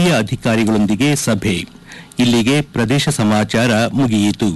ಹಿರಿಯ ಅಧಿಕಾರಿಗಳೊಂದಿಗೆ ಸಭೆ ಇಲ್ಲಿಗೆ ಪ್ರದೇಶ ಸಮಾಚಾರ ಮುಗಿಯಿತು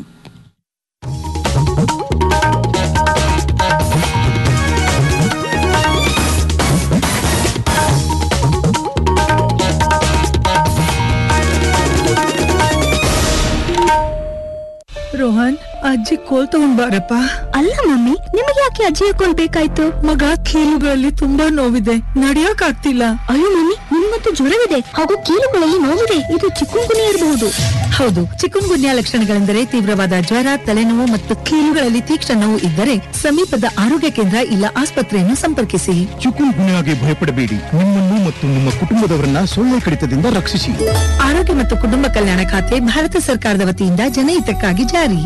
ರೋಹನ್ ಅಜ್ಜಿ ಕೋಲ್ ತಗೊಂಡ್ ಬಾರಪ್ಪ ಅಲ್ಲ ಮಮ್ಮಿ ನಿಮಗೆ ಯಾಕೆ ಅಜ್ಜಿಯ ಕೋಲ್ ಬೇಕಾಯ್ತು ಮಗ ಕೀಲುಗಳಲ್ಲಿ ತುಂಬಾ ನೋವಿದೆ ನಡಿಯಕ್ ಆಗ್ತಿಲ್ಲ ಅಯ್ಯೋ ಮಮ್ಮಿ ನಿಮ್ಮಂತೂ ಜ್ವರವಿದೆ ಹಾಗೂ ಕೀಲುಗಳಲ್ಲಿ ನೋವಿದೆ ಇದು ಚಿಕ್ಕುಂಗುನಿ ಇರಬಹುದು ಹೌದು ಚಿಕನ್ ಗುನ್ಯಾ ಲಕ್ಷಣಗಳೆಂದರೆ ತೀವ್ರವಾದ ಜ್ವರ ತಲೆನೋವು ಮತ್ತು ಕೀಲುಗಳಲ್ಲಿ ತೀಕ್ಷ್ಣ ನೋವು ಇದ್ದರೆ ಸಮೀಪದ ಆರೋಗ್ಯ ಕೇಂದ್ರ ಇಲ್ಲ ಆಸ್ಪತ್ರೆಯನ್ನು ಸಂಪರ್ಕಿಸಿ ಚಿಕುನ್ ಗುನ್ಯಾಗೆ ಭಯಪಡಬೇಡಿ ನಿಮ್ಮನ್ನು ಮತ್ತು ನಿಮ್ಮ ಕುಟುಂಬದವರನ್ನ ಸೊಳ್ಳೆ ಕಡಿತದಿಂದ ರಕ್ಷಿಸಿ ಆರೋಗ್ಯ ಮತ್ತು ಕುಟುಂಬ ಕಲ್ಯಾಣ ಖಾತೆ ಭಾರತ ಸರ್ಕಾರದ ವತಿಯಿಂದ ಜನಹಿತಕ್ಕಾಗಿ ಜಾರಿ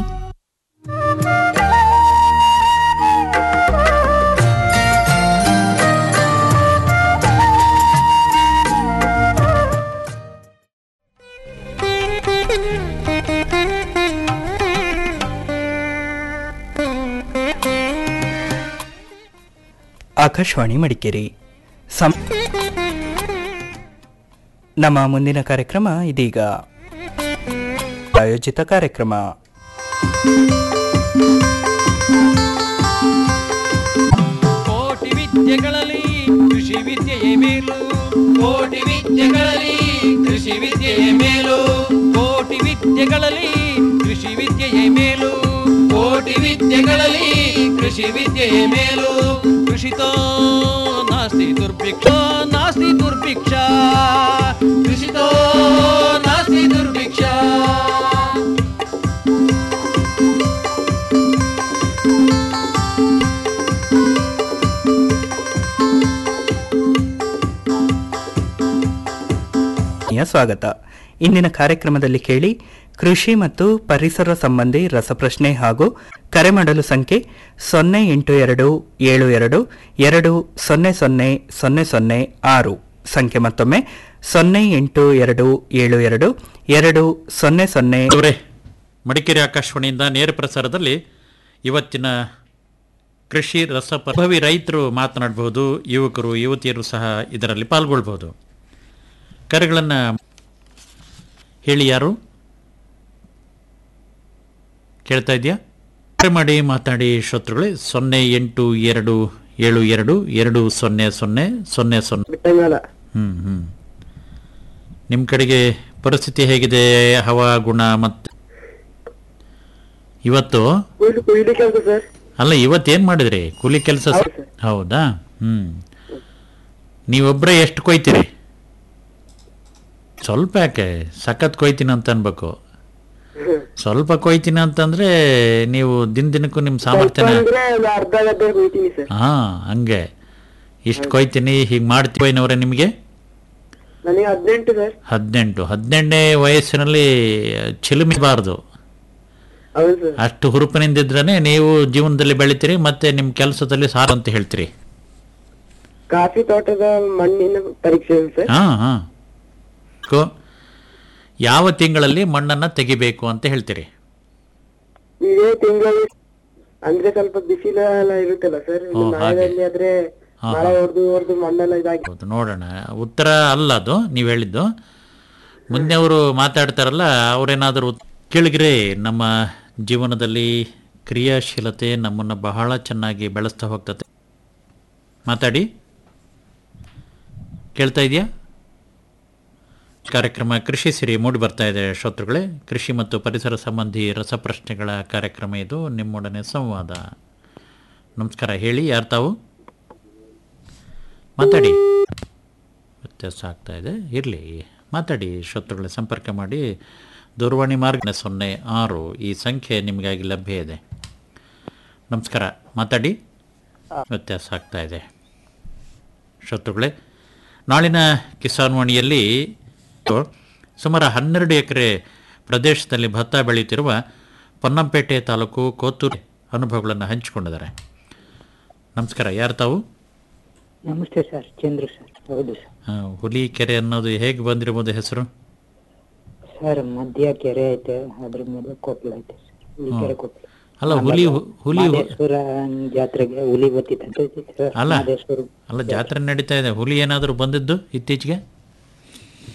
ಆಕಾಶವಾಣಿ ಮಡಿಕೇರಿ ಸಂ ನಮ್ಮ ಮುಂದಿನ ಕಾರ್ಯಕ್ರಮ ಇದೀಗ ಆಯೋಜಿತ ಕಾರ್ಯಕ್ರಮ ಕೋಟಿ ವಿದ್ಯೆಗಳಲ್ಲಿ ಕೃಷಿ ವಿದ್ಯೆಯೇ ಮೇಲು ಕೋಟಿ ವಿದ್ಯೆಗಳಲ್ಲಿ ಕೃಷಿ ವಿದ್ಯೆಯೇ ಮೇಲು ಕೋಟಿ ವಿದ್ಯೆಗಳಲ್ಲಿ ಕೃಷಿ ವಿದ್ಯೆಯೇ ಮೇಲು ಕೋಟಿ ವಿದ್ಯೆಗಳಲ್ಲಿ ಕೃಷಿ ವಿದ್ಯೆಯೇ ಮೇಲು ಕೃಷಿತೋ ನಾಸ್ತಿ ದುರ್ಭಿಕ್ಷ ನಾಸ್ತಿ ದುರ್ಭಿಕ್ಷ ಕೃಷಿತೋ ನಾಸ್ತಿ ದುರ್ಭಿಕ್ಷ ಯ ಸ್ವಾಗತ ಇಂದಿನ ಕಾರ್ಯಕ್ರಮದಲ್ಲಿ ಕೇಳಿ ಕೃಷಿ ಮತ್ತು ಪರಿಸರ ಸಂಬಂಧಿ ರಸಪ್ರಶ್ನೆ ಹಾಗೂ ಕರೆ ಮಾಡಲು ಸಂಖ್ಯೆ ಸೊನ್ನೆ ಎಂಟು ಎರಡು ಏಳು ಎರಡು ಎರಡು ಸೊನ್ನೆ ಸೊನ್ನೆ ಸೊನ್ನೆ ಸೊನ್ನೆ ಆರು ಸಂಖ್ಯೆ ಮತ್ತೊಮ್ಮೆ ಸೊನ್ನೆ ಎಂಟು ಎರಡು ಏಳು ಎರಡು ಎರಡು ಸೊನ್ನೆ ಸೊನ್ನೆ ಅವರೇ ಮಡಿಕೇರಿ ಆಕಾಶವಾಣಿಯಿಂದ ನೇರ ಪ್ರಸಾರದಲ್ಲಿ ಇವತ್ತಿನ ಕೃಷಿ ರಸಪ್ರಭವಿ ರೈತರು ಮಾತನಾಡಬಹುದು ಯುವಕರು ಯುವತಿಯರು ಸಹ ಇದರಲ್ಲಿ ಪಾಲ್ಗೊಳ್ಬಹುದು ಕರೆಗಳನ್ನು ಹೇಳಿ ಯಾರು ಕೇಳ್ತಾ ಇದೆಯಾ ಕರೆ ಮಾಡಿ ಮಾತಾಡಿ ಶ್ರೋತೃಗಳೇ ಸೊನ್ನೆ ಎಂಟು ಎರಡು ಏಳು ಎರಡು ಎರಡು ಸೊನ್ನೆ ಸೊನ್ನೆ ಸೊನ್ನೆ ಸೊನ್ನೆ ಹ್ಮ್ ಹ್ಮ್ ನಿಮ್ಮ ಕಡೆಗೆ ಪರಿಸ್ಥಿತಿ ಹೇಗಿದೆ ಹವಾ ಗುಣ ಮತ್ತು ಇವತ್ತು ಕೊಯ್ಲು ಕೊಯ್ಲು ಕೆಲಸ ಸರ್ ಅಲ್ಲ ಇವತ್ತೇನ್ ಮಾಡಿದ್ರಿ ಕೂಲಿ ಕೆಲಸ ಹೌದು ಸರ್. ಹೌದಾ ಹ್ಮ್ ನೀವೊಬ್ರೇ ಎಷ್ಟು ಕೊಯ್ತೀರಿ ಸ್ವಲ್ಪ ಯಾಕೆ ಸಖತ್ ಕೊಯ್ತೀನಿ ಅಂತ ಅನ್ಬೇಕು ಸ್ವಲ್ಪ ಕೊಯ್ತೀನಿ ಅಂತಂದ್ರೆ ನೀವು ದಿನ ದಿನಕ್ಕೂ ನಿಮ್ಮ ಸಾಮರ್ಥ್ಯನ ಅಂದ್ರೆ ಒಂದು ಅರ್ಧ ಗಂಟೆ ಕೊಯ್ತೀನಿ ಸರ್ ಹಾ ಹಂಗೆ ಇಷ್ಟು ಕೊಯ್ತೀನಿ ಹೀಗೆ ಮಾಡ್ತೀವಯ್ಯನವ್ರೆ ನಿಮಗೆ ನನಗೆ ಹದಿನೆಂಟು ಸರ್ ಹದಿನೆಂಟು ಹದಿನೆಂಟನೇ ವಯಸ್ಸಿನಲ್ಲಿ ಚಿಲುಮಿಬಾರ್ದು ಹೌದು ಸರ್ ಅಷ್ಟು ಹುರುಪಿನಿಂದಿದ್ರೇ ನೀವು ಜೀವನದಲ್ಲಿ ಬೆಳಿತೀರಿ ಮತ್ತೆ ನಿಮ್ಮ ಕೆಲಸದಲ್ಲಿ ಸಾರು ಅಂತ ಹೇಳ್ತೀರಿ ಕಾಫಿ ತೋಟದ ಮಣ್ಣಿನ ಪರೀಕ್ಷೆ ಇದೆ ಸರ್ ಹಾ ಹಾ ಕೋ- ಯಾವ ತಿಂಗಳಲ್ಲಿ ಮಣ್ಣನ್ನ ತೆಗಿಬೇಕು ಅಂತ ಹೇಳ್ತೀರಿ ಇದೇ ತಿಂಗಳಲ್ಲಿ ಅಂದ್ರೆ ಸ್ವಲ್ಪ ಬಿಸಿಲು ಎಲ್ಲ ಇರುತ್ತಲ್ಲ ಸರ್ ಓ, ಹಾಗೆ. ಮಳೆಯಲ್ಲಿ ಆದ್ರೆ ಹಾ, ಮಳೆ ಹೊಡೆದು ಹೊಡೆದು ಮಣ್ಣೆಲ್ಲ ಇದಾಗಿ ಹೌದು ನೋಡೋಣ ಉತ್ತರ ಅಲ್ಲ ಅದು ನೀವು ಹೇಳಿದ್ದು ಮುಂದೆ ಅವರು ಮಾತಾಡ್ತಾರಲ್ಲ ಅವರೇನಾದರೂ ಕೇಳಿಗ್ರೆ ನಮ್ಮ ಜೀವನದಲ್ಲಿ ಕ್ರಿಯಾಶೀಲತೆ ನಮ್ಮನ್ನು ಬಹಳ ಚೆನ್ನಾಗಿ ಬೆಳೆಸ್ತಾ ಹೋಗ್ತದೆ ಮಾತಾಡಿ ಕೇಳ್ತಾ ಇದೆಯಾ ಕಾರ್ಯಕ್ರಮ ಕೃಷಿ ಸಿರಿ ಮೂಡಿ ಬರ್ತಾ ಇದೆ ಶ್ರೋತೃಗಳೇ ಕೃಷಿ ಮತ್ತು ಪರಿಸರ ಸಂಬಂಧಿ ರಸಪ್ರಶ್ನೆಗಳ ಕಾರ್ಯಕ್ರಮ ಇದು ನಿಮ್ಮೊಡನೆ ಸಂವಾದ ನಮಸ್ಕಾರ ಹೇಳಿ ಯಾರು ತಾವು ಮಾತಾಡಿ ವ್ಯತ್ಯಾಸ ಆಗ್ತಾ ಇದೆ ಇರಲಿ ಮಾತಾಡಿ ಶ್ರೋತೃಗಳ ಸಂಪರ್ಕ ಮಾಡಿ ದೂರವಾಣಿ ಮಾರ್ಗ ಸೊನ್ನೆ ಆರು ಈ ಸಂಖ್ಯೆ ನಿಮಗಾಗಿ ಲಭ್ಯ ಇದೆ ನಮಸ್ಕಾರ ಮಾತಾಡಿ ವ್ಯತ್ಯಾಸ ಆಗ್ತಾ ಇದೆ ಶ್ರೋತೃಗಳೇ ನಾಳಿನ ಕಿಸಾನ್ ವಾಣಿಯಲ್ಲಿ ಸುಮಾರು ಹನ್ನೆರಡು ಎಕರೆ ಪ್ರದೇಶದಲ್ಲಿ ಭತ್ತ ಬೆಳೆಯುತ್ತಿರುವ ಪೊನ್ನಂಪೇಟೆ ತಾಲೂಕು ಕೋತೂರು ಅನುಭವಗಳನ್ನು ಹಂಚಿಕೊಂಡಿದ್ದಾರೆ ನಮಸ್ಕಾರ ಯಾರು ತಾವು ನಮಸ್ತೆ ಸರ್ ಚಂದ್ರು ಸರ್ ಹೌದು ಸರ್ ಆ, ಹುಲಿ ಕೆರೆ ಅನ್ನೋದು ಹೇಗೆ ಬಂದಿರ್ಬೋದು ಹೆಸರು ಸರ್ ಮಧ್ಯ ಕೆರೆ ಐತೆ ಅದ್ರ ಮೇಲೆ ಕೊಪ್ಪಳ ಐತೆ ಸರ್ ಹುಲಿ ಕೆರೆ ಕೊಪ್ಪಳ ಅಲ್ಲ ಹುಲಿ ಹುಲಿ ಮಹದೇಶ್ವರ ಜಾತ್ರೆಗೆ ಹುಲಿ ಬತ್ತಿತ್ತಂತೆ ಸರ್ ಅಲ್ಲ ಮಹದೇಶ್ವರ ಅಲ್ಲ ಜಾತ್ರೆ ನಡೀತಾ ಇದೆ ಹುಲಿ ಏನಾದರೂ ಬಂದಿದ್ದು ಇತ್ತೀಚೆಗೆ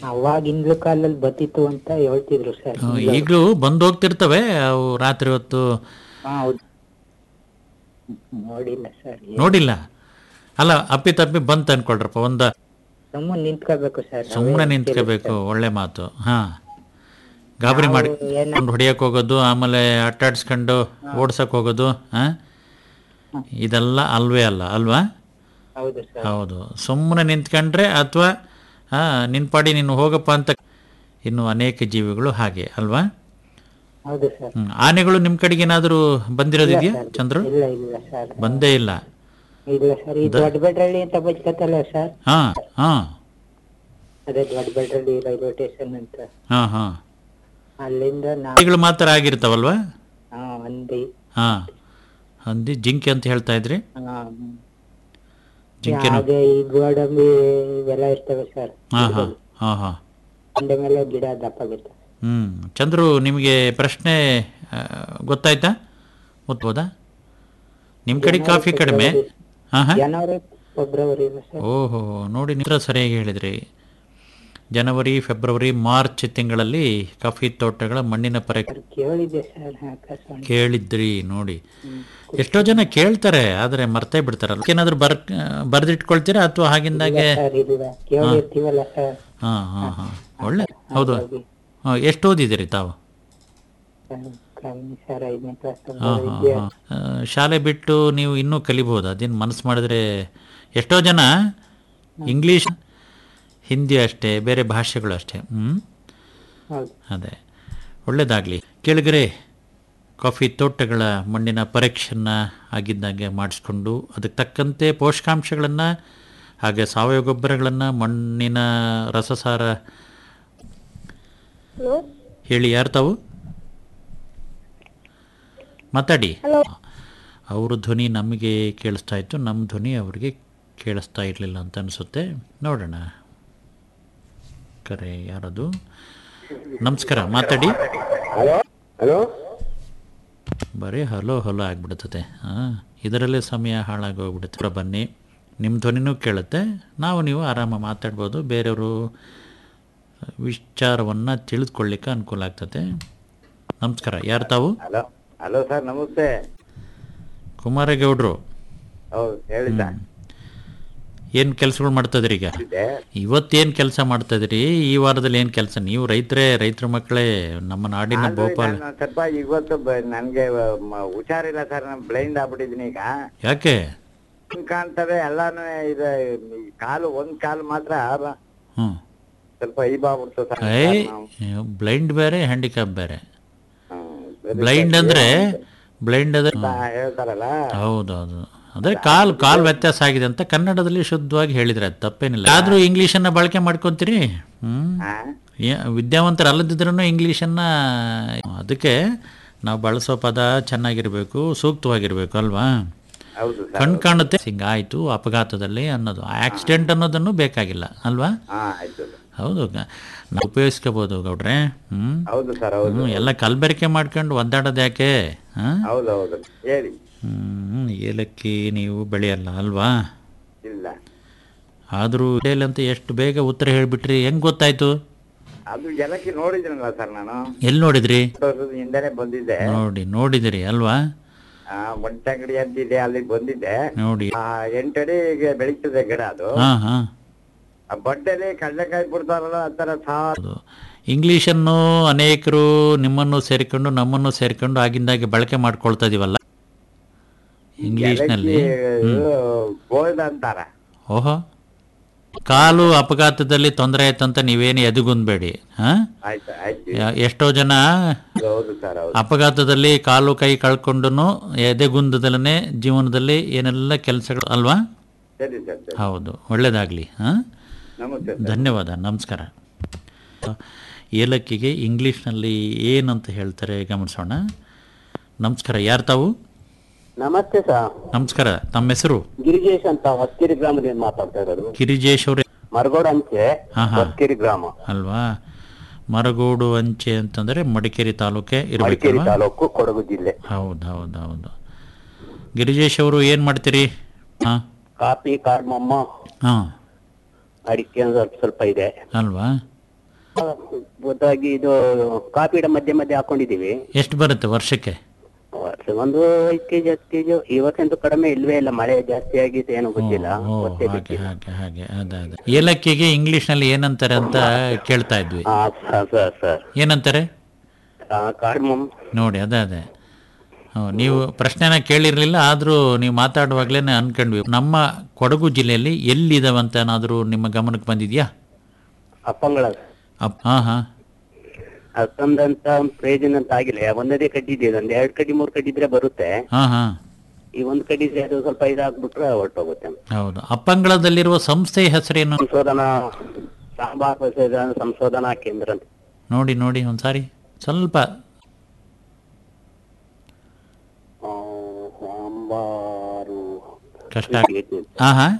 ಅವಾಗಿಂದ್ಲು ಕಾಲದಲ್ಲಿ ಬತ್ತಿತ್ತು ಅಂತ ಹೇಳ್ತಿದ್ರು ಸರ್ ಹ್ಮ್, ಈಗ್ಲೂ ಬಂದು ಹೋಗ್ತಿರ್ತವೆ ಅವು ರಾತ್ರಿ ಹೊತ್ತು ಹಾ ಹೌದು ನೋಡಿಲ್ಲ ಸರ್ ನೋಡಿಲ್ಲ ಅಲ್ಲ ಅಪ್ಪಿ ತಪ್ಪಿ ಬಂತ ಅನ್ಕೊಳ್ರಪ್ಪ ಒಂದ ಸುಮ್ಮನೆ ನಿಂತ್ಕೋಬೇಕು ಸರ್ ಸುಮ್ಮನೆ ನಿಂತ್ಕೋಬೇಕು ಒಳ್ಳೆ ಮಾತು ಹಾ ಗಾಬರಿ ಮಾಡಿ ಹೊಡಿಯಕ್ ಹೋಗೋದು ಆಮೇಲೆ ಅಟ್ಟಾಡ್ಸ್ಕೊಂಡು ಓಡ್ಸಕ್ ಹೋಗೋದು ಹಾ ಇದೆಲ್ಲ ಅಲ್ವೇ ಅಲ್ಲ ಅಲ್ವಾ ಹೌದು ಸರ್ ಹೌದು ಸುಮ್ಮನೆ ನಿಂತ್ಕೊಂಡ್ರೆ ಅಥವಾ ಹಾ ನಿನ್ ಪಾಡಿ ನೀನು ಹೋಗಪ್ಪ ಅಂತ ಇನ್ನು ಅನೇಕ ಜೀವಿಗಳು ಹಾಗೆ ಅಲ್ವಾ ಹೌದು ಸರ್ ಹ್ಮ್. ಆನೆಗಳು ನಿಮ್ ಕಡೆಗೆ ಏನಾದರೂ ಬಂದಿರೋದಿದೆಯಾ ಚಂದ್ರು ಇಲ್ಲ ಇಲ್ಲ ಸರ್ ಬಂದೇ ಇಲ್ಲ ಇಲ್ಲ ಸರ್ ಈ ದೊಡ್ಡ ಬೆಡ್ರಳ್ಳಿ ಅಂತ ಬಜ್ಕತ್ತಲ್ಲ ಸರ್ ಹಾ ಹಾ ಅದೇ ದೊಡ್ಡ ಬೆಡ್ರಳ್ಳಿ ರೈಲ್ವೆ ಸ್ಟೇಷನ್ ಅಂತ ಹಾ ಹಾ ಅಲ್ಲಿಂದ ನಾ ಆನೆಗಳು ಮಾತ್ರ ಆಗಿರ್ತಾವಲ್ವಾ ಹಾ ಒಂದಿ ಹಾ ಹಂದಿ ಜಿಂಕೆ ಅಂತ ಹೇಳ್ತಾ ಇದ್ರಿ ಹಾ ಜಿಂಕೆನು ಹಾಗೆ ಈ ಗೋಡಂಬಿ ಇವೆಲ್ಲ ಇರ್ತವೆ ಸರ್ ಹಾ ಹಾ ಹಾ ಹಾ ಬಂಡೆ ಮೇಲೆ ಗಿಡ ದಪ್ಪಾಗಿರ್ತವೆ ಹ್ಮ್ ಚಂದ್ರು ನಿಮಗೆ ಪ್ರಶ್ನೆ ಆ, ಗೊತ್ತಾಯ್ತಾ ಗೊತ್ಬೋದಾ ನಿಮ್ ಕಡೆ ಕಾಫಿ ಕಡಿಮೆ ಹಾ ಹಾ ಜನವರಿ ಫೆಬ್ರವರಿ ಇಲ್ಲ ಸರ್ ಓಹೋ ನೋಡಿ ನಿತ್ರ ಸರಿಯಾಗಿ ಹೇಳಿದ್ರಿ ಜನವರಿ ಫೆಬ್ರವರಿ ಮಾರ್ಚ್ ತಿಂಗಳಲ್ಲಿ ಕಾಫಿ ತೋಟಗಳ ಮಣ್ಣಿನ ಪರೀಕ್ಷೆ ಕೇಳಿದೆ ಸರ್ ಆಕಾಶವಾಣಿ ಕೇಳಿದ್ರಿ ನೋಡಿ ಎಷ್ಟೋ ಜನ ಕೇಳ್ತಾರೆ ಆದ್ರೆ ಮರ್ತೇ ಬಿಡ್ತಾರಲ್ಲ ಏನಾದ್ರು ಬರ್ ಬರ್ದಿಟ್ಕೊಳ್ತೀರಾ ಅಥವಾ ಹಾಗಿಂದಾಗೆ ಸರ್ ಇಲ್ಲ ಕೇಳಿರ್ತೀವಲ್ಲ ಸರ್ ಹಾ ಹಾ ಹಾ ಒಳ್ಳೆ ಹೌದು ಹಾ, ಎಷ್ಟು ಓದಿದಿರಿ ತಾವು ಕಮ್ಮಿ ಸರ್ ಐದನೇ ಕ್ಲಾಸ್ ಹಾ ಹಾ ಹಾ ಆ, ಶಾಲೆ ಬಿಟ್ಟು ನೀವು ಇನ್ನೂ ಕಲಿಬಹುದು ಅದೇನು ಮನಸ್ಸು ಮಾಡಿದ್ರೆ ಎಷ್ಟೋ ಜನ ಇಂಗ್ಲೀಷ್ ಹಿಂದಿ ಅಷ್ಟೇ ಬೇರೆ ಭಾಷೆಗಳು ಅಷ್ಟೇ ಹ್ಮ್ ಹೌದು ಅದೇ ಒಳ್ಳೇದಾಗಲಿ ಕೆಳಗರೆ ಕಾಫಿ ತೋಟಗಳ ಮಣ್ಣಿನ ಪರೀಕ್ಷೆಯನ್ನು ಆಗಿದ್ದಾಗೆ ಮಾಡಿಸ್ಕೊಂಡು ಅದಕ್ಕೆ ತಕ್ಕಂತೆ ಪೋಷಕಾಂಶಗಳನ್ನು ಹಾಗೆ ಸಾವಯವ ಗೊಬ್ಬರಗಳನ್ನು ಮಣ್ಣಿನ ರಸಸಾರ ಹೇಳಿ ಯಾರು ತಾವು ಮಾತಾಡಿ ಅವ್ರ ಧ್ವನಿ ನಮಗೆ ಕೇಳಿಸ್ತಾ ಇತ್ತು ನಮ್ಮ ಧ್ವನಿ ಅವರಿಗೆ ಕೇಳಿಸ್ತಾ ಇರಲಿಲ್ಲ ಅಂತ ಅನಿಸುತ್ತೆ ನೋಡೋಣ ಕರೆ ಯಾರದು ನಮಸ್ಕಾರ ಮಾತಾಡಿ ಹಲೋ ಹಲೋ ಬರೀ ಹಲೋ ಹಲೋ ಆಗ್ಬಿಡ್ತದೆ ಹಾಂ ಇದರಲ್ಲೇ ಸಮಯ ಹಾಳಾಗೋಗ್ಬಿಡುತ್ತೆ ಬನ್ನಿ ನಿಮ್ಮ ಧ್ವನಿನೂ ಕೇಳುತ್ತೆ ನಾವು ನೀವು ಆರಾಮ ಮಾತಾಡ್ಬೋದು ಬೇರೆಯವರು ವಿಚಾರವನ್ನು ತಿಳಿದುಕೊಳ್ಳಿಕ್ಕೆ ಅನುಕೂಲ ಆಗ್ತದೆ ನಮಸ್ಕಾರ ಯಾರು ತಾವು ಹಲೋ ಹಲೋ ಸರ್ ನಮಸ್ತೆ ಕುಮಾರೇಗೌಡರು ಹೌದು ಹೇಳಿ ಸರ್ ಏನು ಕೆಲಸಗಳು ಮಾಡ್ತದ್ರಿ ಈಗ ಇವತ್ತೇನು ಕೆಲಸ ಮಾಡ್ತದ್ರಿ ಈ ವಾರದಲ್ಲಿ ಏನು ಕೆಲಸ ನೀವು ರೈತರೇ ರೈತರ ಮಕ್ಕಳೇ ನಮ್ಮ ನಾಡಿನ ಭೋಪಾಲ್ ನಾನು ಸ್ವಲ್ಪ ಇವತ್ತು ಬ- ನನ್ಗೆ ಮ- ಹುಷಾರಿಲ್ಲ ಸರ್ ನಾನು ಬ್ಲೈಂಡ್ ಆಗ್ಬಿಟ್ಟಿದ್ದೀನಿ ಈಗ ಯಾಕೆ ಹಿಂಗ್ ಕಾಣ್ತವೆ ಎಲ್ಲಾನು ಇದು ಈ ಕಾಲು ಒಂದ್ ಕಾಲು ಮಾತ್ರ ಹ್ಞೂ ಸ್ವಲ್ಪ ಇದಾಗ್ಬಿಡ್ತು ಸರ್ ಏ ಬ್ಲೈಂಡ್ ಬೇರೆ ಹ್ಯಾಂಡಿಕ್ಯಾಪ್ ಬೇರೆ ಬ್ಲೈಂಡ್ ಅಂದ್ರೆ ಬ್ಲೈಂಡ್ ಅಂದ್ರೆ ಹ್ಮ್. ಹೇಳ್ತಾರಲ್ಲ ಹೌದೌದು ಅದೇ ಕಾಲ್ ಕಾಲ್ ವ್ಯತ್ಯಾಸ ಆಗಿದೆ ಅಂತ ಕನ್ನಡದಲ್ಲಿ ಶುದ್ಧವಾಗಿ ಹೇಳಿದ್ರೆ ಅದು ತಪ್ಪೇನಿಲ್ಲ ಆದ್ರೂ ಇಂಗ್ಲಿಷನ್ನ ಬಳಕೆ ಮಾಡ್ಕೊಂತೀರಿ ಹ್ಮ್ ಏ- ವಿದ್ಯಾವಂತರಲ್ಲದಿದ್ರೂ ಇಂಗ್ಲಿಷನ್ನ ಅದಕ್ಕೆ ನಾವು ಬಳಸೋ ಪದ ಚೆನ್ನಾಗಿರ್ಬೇಕು ಸೂಕ್ತವಾಗಿರ್ಬೇಕು ಅಲ್ವಾ ಹೌದು ಕಣ್ ಕಾಣುತ್ತೆ ಹಿಂಗಾಯ್ತು ಅಪಘಾತದಲ್ಲಿ ಅನ್ನೋದು ಆಕ್ಸಿಡೆಂಟ್ ಅನ್ನೋದನ್ನು ಬೇಕಾಗಿಲ್ಲ ಅಲ್ವಾ ಹಾ ಆಯ್ತು ಹೌದು ಗ- ನಾವು ಉಪಯೋಗಿಸ್ಕೋಬೋದು ಗೌಡ್ರೆ ಹ್ಮ್ ಹೌದು ಸರ್ ಹೌದು ಹ್ಮ್, ಎಲ್ಲ ಕಲ್ಬೆರಕೆ ಮಾಡ್ಕೊಂಡು ಒದ್ದಾಡೋದು ಯಾಕೆ ಹಾ ಹೌದು ಹೌದು ಹೇಳಿ ಹ್ಮ್ ಏಲಕ್ಕಿ ನೀವು ಬೆಳೆಯಲ್ಲ ಅಲ್ವಾ ಇಲ್ಲ ಆದರೂ ಅಂತ ಎಷ್ಟು ಬೇಗ ಉತ್ತರ ಹೇಳ್ಬಿಟ್ರಿ ಹೆಂಗ್ ಗೊತ್ತಾಯ್ತು ಅದು ಎಲ್ಲಕ್ಕೆ ನೋಡಿದ್ರಲ್ಲ ಸರ್ ನಾನು ಎಲ್ಲಿ ನೋಡಿದ್ರಿ ಹತ್ತು ವರ್ಷದ ಹಿಂದೆನೆ ಬಂದಿದ್ದೆ ನೋಡಿ ನೋಡಿದಿರಿ ಅಲ್ವಾ ಆ ಒಂಟಂಗಡಿ ಅಂತಿದೆ ಅಲ್ಲಿಗೆ ಬಂದಿದ್ದೆ ನೋಡಿ ಆ ಎಂಟಡಿಗೆ ಬೆಳೀತದೆ ಗಿಡ ಅದು ಹಾ ಹಾ ಆ ಬಡ್ಡೆಲಿ ಕಡ್ಲೆಕಾಯಿ ಬಿಡ್ತಾರಲ್ಲ ಆ ತರ ಸಾರ್ ಇಂಗ್ಲಿಷನ್ನು ಅನೇಕರು ನಿಮ್ಮನ್ನು ಸೇರಿಕೊಂಡು ನಮ್ಮನ್ನು ಸೇರಿಕೊಂಡು ಆಗಿಂದಾಗೆ ಬಳಕೆ ಮಾಡ್ಕೊಳ್ತಾ ಇದೀವಲ್ಲ ಇಂಗ್ಲಿಷ್ನಲ್ಲಿ ಗೋಲ್ಡ್ ಅಂತಾರ ಓಹೋ ಕಾಲು ಅಪಘಾತದಲ್ಲಿ ತೊಂದರೆ ಆಯ್ತಂತ ನೀವೇನು ಎದುಗುಂದ್ಬೇಡಿ ಹಾ ಆಯ್ತು ಆಯ್ತು ಯಾ- ಎಷ್ಟೋ ಜನ ಹೌದು ಸರ್ ಹೌದು ಅಪಘಾತದಲ್ಲಿ ಕಾಲು ಕೈ ಕಳ್ಕೊಂಡು ಎದೆಗುಂದದಲ್ಲೇ ಜೀವನದಲ್ಲಿ ಏನೆಲ್ಲ ಕೆಲಸಗಳು ಅಲ್ವಾ ಸರಿ ಸರ್ ಸರಿ ಹೌದು ಒಳ್ಳೇದಾಗಲಿ ಹಾಂ ನಮಸ್ತೆ ಧನ್ಯವಾದ ನಮಸ್ಕಾರ ಏಲಕ್ಕಿಗೆ ಇಂಗ್ಲೀಷ್ನಲ್ಲಿ ಏನಂತ ಹೇಳ್ತಾರೆ ಗಮನಿಸೋಣ ನಮಸ್ಕಾರ ಯಾರು ತಾವು ನಮಸ್ತೆ ಸರ್ ನಮಸ್ಕಾರ ತಮ್ಮ ಹೆಸರು ಗಿರಿಜೇಶ್ ಅಂತ ಹೊಸ್ಕಿರಿ ಗ್ರಾಮದಿಂದ ಮಾತಾಡ್ತಾ ಇರೋದು ಗಿರಿಜೇಶ್ ಅವರೇ ಮರಗೋಡ್ ಅಂಚೆ ಹಾ ಹಾ ಹೊಸ್ಕಿರಿ ಗ್ರಾಮ ಅಲ್ವಾ ಮರಗೋಡು ಅಂಚೆ ಅಂತಂದ್ರೆ ಮಡಿಕೇರಿ ತಾಲೂಕೆ ಮಡಿಕೇರಿ ಇರಬೇಕಲ್ವಾ ತಾಲೂಕು ಕೊಡಗು ಜಿಲ್ಲೆ ಹೌದು ಹೌದು ಹೌದು ಗಿರಿಜೇಶ್ ಅವರು ಏನು ಮಾಡ್ತೀರಿ ಹಾಂ ಕಾಫಿ ಕಾರ್ಮಮ್ಮ ಹಾಂ ಅಡಿಕೆ ಒಂದು ಸ್ವಲ್ಪ ಸ್ವಲ್ಪ ಇದೆ ಅಲ್ವಾ ಗೊತ್ತಾಗಿ ಇದು ಕಾಫಿ ಗಿಡ ಮಧ್ಯೆ ಮಧ್ಯೆ ಹಾಕೊಂಡಿದೀವಿ ಎಷ್ಟು ಬರುತ್ತೆ ವರ್ಷಕ್ಕೆ ವರ್ಷ ಒಂದು ಐದು ಕೆಜಿ ಹತ್ತು ಕೆಜಿ ಈ ವರ್ಷ ಅಂತೂ ಕಡಿಮೆ ಇಲ್ವೇ ಇಲ್ಲ ಮಳೆ ಜಾಸ್ತಿ ಆಗಿದೆ ಏನೋ ಗೊತ್ತಿಲ್ಲ ಓ ಗೊತ್ತೇ ಹಾಗೆ ಗೊತ್ತಿಲ್ಲ ಹಾಗೆ ಹಾಗೆ ಅದೇ ಅದೇ ಏಲಕ್ಕಿಗೆ ಇಂಗ್ಲಿಷ್ನಲ್ಲಿ ಏನಂತಾರೆ ಅಂತ ಕೇಳ್ತಾ ಇದ್ವಿ ಹಾ ಸರ್ ಸರ್ ಏನಂತಾರೆ ಕಾರ್ಮಮ್ ನೋಡಿ ಅದೇ ಅದೇ ಹ್ಮ್, ನೀವು ಪ್ರಶ್ನೆನ ಕೇಳಿರಲಿಲ್ಲ ಆದರೂ ನೀವು ಮಾತಾಡುವಾಗಲೇ ಅನ್ಕೊಂಡ್ವಿ ನಮ್ಮ ಕೊಡಗು ಜಿಲ್ಲೆಯಲ್ಲಿ ಎಲ್ಲಿದಾವಂತ ಏನಾದರೂ ನಿಮ್ಮ ಗಮನಕ್ಕೆ ಬಂದಿದೆಯಾ ಅಪ್ಪಂಗಳ ಅಪ್ ಹಾಂ ಹಾಂ ಅಷ್ಟೊಂದಂತ ಪ್ರಯೋಜನ ಅಂತ ಆಗಿಲ್ಲ ಒಂದದೇ ಕಡ್ಡಿ ಇದೆ ಒಂದ್ ಎರಡ್ ಕಡ್ಡಿ ಮೂರ್ ಕಡ್ಡಿ ಇದ್ರೆ ಬರುತ್ತೆ ಹಾಂ ಹಾಂ ಈ ಒಂದ್ ಕಡ್ಡಿ ಇದ್ರೆ ಅದು ಸ್ವಲ್ಪ ಇದಾಗ್ಬಿಟ್ರೆ ಹೊರಟೋಗುತ್ತೆ ಹೌದು ಅಪ್ಪಂಗಳದಲ್ಲಿರುವ ಸಂಸ್ಥೆಯ ಹೆಸರೇನು ಸಂಶೋಧನಾ ಸಾಂಬಾರ್ ಸಂಶೋಧನಾ ಸಂಶೋಧನಾ ಕೇಂದ್ರ ಅಂತ ನೋಡಿ ನೋಡಿ ಒಂದ್ಸಾರಿ ಸ್ವಲ್ಪ ಆ, ಸಾಂಬಾರು ಕಷ್ಟ ಹಾಂ ಹಾಂ